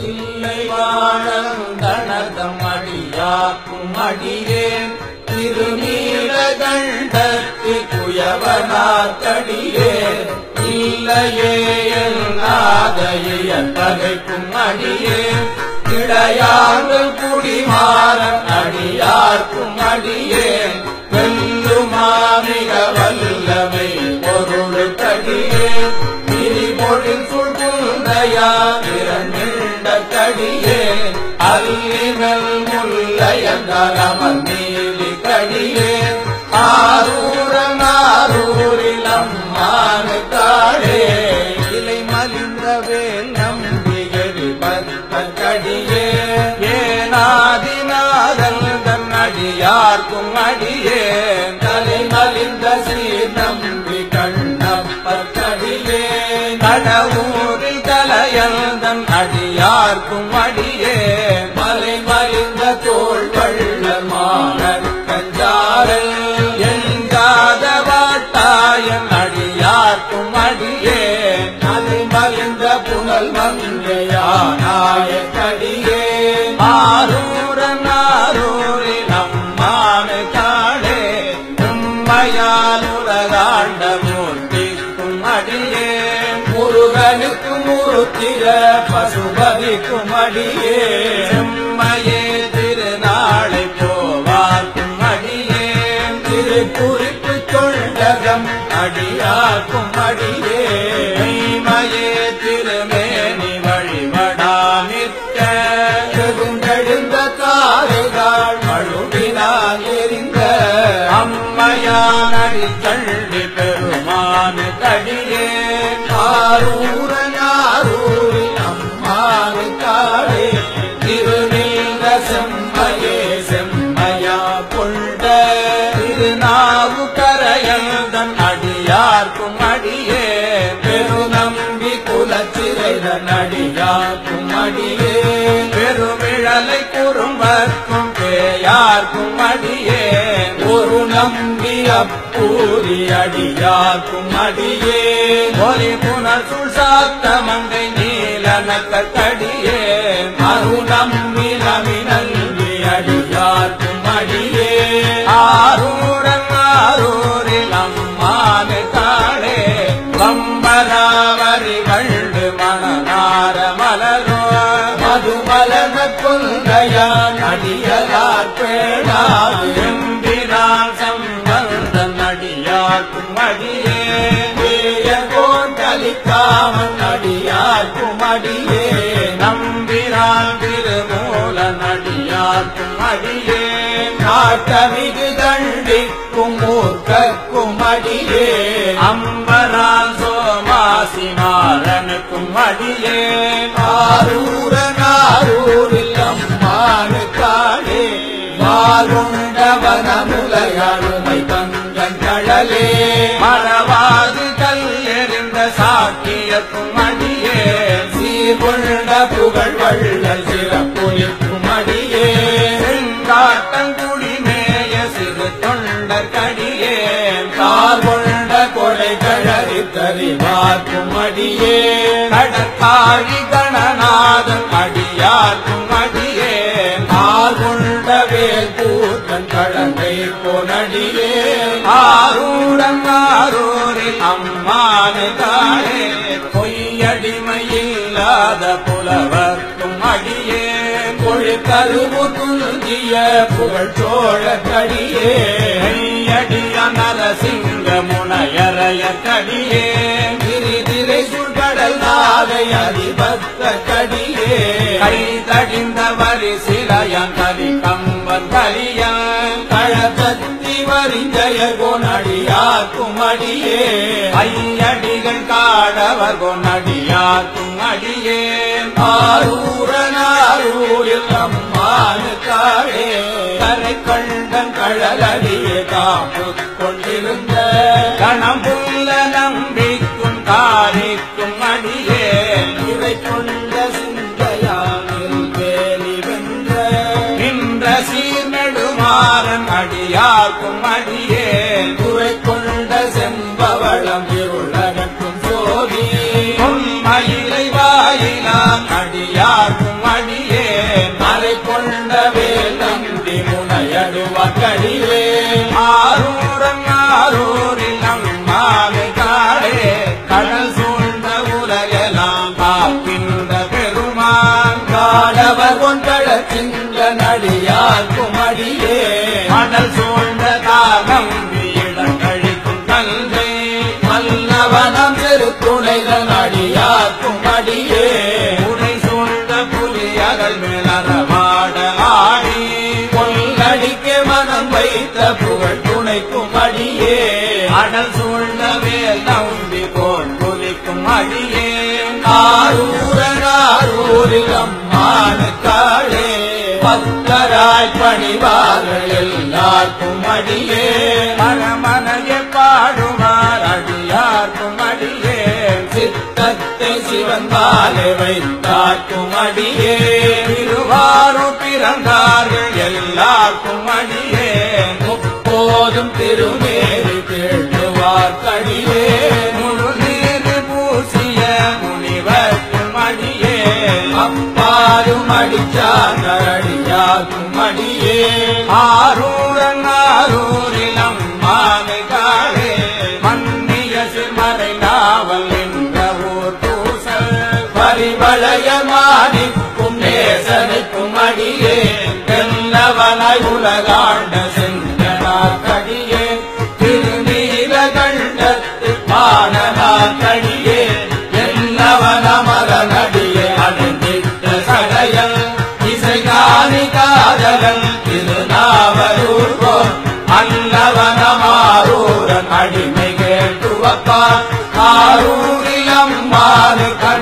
இல்லை வாழந்தனதம் அடியாக்கும் அடியேன் திருநீல கண்டத்து குயவனாக்கடியே இல்லையே என்னாதைய பகைக்கும் அடியே இடையாங்கள் குடிமாறன் அடியார்க்கும் அடியே வெல்லுமாமிக வல்லமை பொருளுக்கடியே திரிபொழில் சுழ்குந்தையா இரண்டிண்ட கடியே அல்லிமல் முல்லையந்தரமர் நீலி கடியே ஆரூரன் ஆரூரில் அம்மானு காடே இலை மலிந்த வேல் நம்பிகரி பத்த கடியே ஏனாதிநாதல் தன் அடியார்க்கும் அடியே தலை மலிந்த சீர் நம்பி கண்ணப்பற்கடியே கடவுரில் தலையந்தன் அடியார்க்கும் அடியே மலை மலிந்த தோள் வள்ளல் மாணர் கஞ்சாரல் எங்காத வாட்டாயன் அடியார்க்கும் அடியே மலை மலிந்த புனல் மங்கையானாய கடியே ஆரூரன் ஆரூரில் அம்மானு காடே உண்மையால் உலகாண்ட மூர்த்திக்கும் அடியே முருகனுக்கும் முருத்திர பசுபதிக்கும் அடியே செம்மையே திருநாளை போவாக்கும் அடியே திருக்குறிப்பு தொண்டகம் அடியாக்கும் அடியே மெய்மையே திருமேனி வழிபடா நிற்க எழுந்த காரைகள் மழுவினால் எரிந்த அம்மையானடி தள்ளி பெருமானு கடியே ஆரூரன் ஆரூரில் அம்மானு காடே திருநீல செம்மையே செம்மையா கொண்ட திருநாவு கரையந்தன் அடியார்க்கும் அடியே பெருநம்பி குலச்சிறைதன் அடியார்க்கும் அடியே பெருமிழலை குறும்பர்க்கும் பேயார்க்கும் அடியே ஒரு நம்பி அப்பூரி அடியார்க்கும் அடியே ஒலி புனர் சுசாத்த மங்கை நீலனக்க கடியே மறு நம்பி நமினல்வி அடியார்க்கும் அடியே ஆரூரன் ஆரூரில் அம்மானு காடே வம்பராவரி வண்டு மணநார மலரோ மதுமலன கொள்கையான் அடியலார் பேடாது எம்பிரான் சம்பந்தன் அடியார்க்கும் அடியே வேயகோன் கலிக்காமன் அடியார்க்கும் அடியே நம்பிரான் திருமூலன் அடியார்க்கும் அடியே காட்டமிகு தண்டிக்கும் மூர்க்கும் அடியே அம்பரான் சோமாசி மாறனுக்கும் அடியே ஆரூரன் ஆரூரில் அம்மானு காடே வாருண்டவனமுலையாளுமை பங்கன் கடலே மறவாது கல் எறிந்த சாக்கியக்கும் அடியே சீர்கொண்ட புகழ் வள்ளல் சிறப்புலிக்கும் அடியே செங்காட்டங்குடி மேய சிறு தொண்டர் கடியே கார் கொண்ட கொடை கழறி தறிவார்க்கும் அடியே கடற்காழி கணநாதன் அடியார்க்கும் அடியே கார் கொண்ட வேல் கூத்தன் கடந்தை பொனடியே ஆரூடன் ஆரூரில் அம்மானு தானே பொய்யடிமையில்லாத புலவர்க்கும் அடியே கொழுக்கருவு துஞ்சிய புகழ் சோழ கடியே ஐயடிய நரசிங்க முனையறைய கடியே திரிதிரை சுழ்கடல் நாகை அதிபத்த கடியே கை தடிந்த வரி சிலையன் கலி கம்பன் கலியன் கழகத்தி வரிஞ்சய கொனடியாக்கும் அடியே ஐயடிகள் காடவர் கொனடியாக்கும் அடியே ஆரூரனாரூரில் அம்மானு காடே கரை கண்டன் கழலடியே காப்பு கொண்டிருந்த கணம்புள்ள நம்பிக்கும் காரிக்கும் அடியே இவை கொண்ட சிந்தையானில் வேலி வென்ற நின்ற சீர்நெடுமாறன் அடியார்க்கும் அடியே குறை கொண்ட செம்பவளம் இருளகட்டும் சோதி பொன்மயிலை வாயிலாம் அடியார்க்கும் சிங்க நடியார்க்கும் அடியே மணல் சூழ்ந்த காலம் இடம் கழிக்கும் தந்தை மல்லவனம் சிறு துணைகள் அடியார்க்கும் அடியே உடை சூழ்ந்த புலி அகல் மேலறவாட ஆடி கொல்லடிக்க மனம் வைத்த புகழ் துணைக்கும் அடியே அடல் சூழ்ந்த வேல் நம்பி போல் புலிக்கும் அடியே ஆரூரனாரூரில் அம்மானுக்காளே பக்தராய் பணிவார்கள் எல்லாருக்கும் அடியே மனமனைய பாடுவார் அடியார்க்கும் அடியே சித்தத்தை சிவன் பாலை வைத்தார்க்கும் அடியே திருவாரூர் பிறந்தார்கள் எல்லாருக்கும் அடியே முப்போதும் திருமேறி கேட்டுவார் கடியே முழு நீர் பூசிய முனிவர்க்கும் அடியே அப்பாரும் அடிச்சாங்க அடியாக்கும் அடியே ஆரூரன் ஆரூரில் அம்மானை காளே மன்னிய சிறுமறை நாவல் என்ற ஊர் பூசல் பரிவளைய மாணிக்கும் நேசனுக்கும் அடியே தெல்லவனாய் உலகாண்ட செஞ்சனார் கடியே திருநீல கண்டத்து பாடனார் கடியே எல்லவன மகனடியே அடைந்திட்ட சடையல் இசைகாணி காதலன் திருநாவலூர் போல் அல்லவனமாரூரன் அடிமை கேட்டுவப்பார் ஆரூரில் அம்மாறு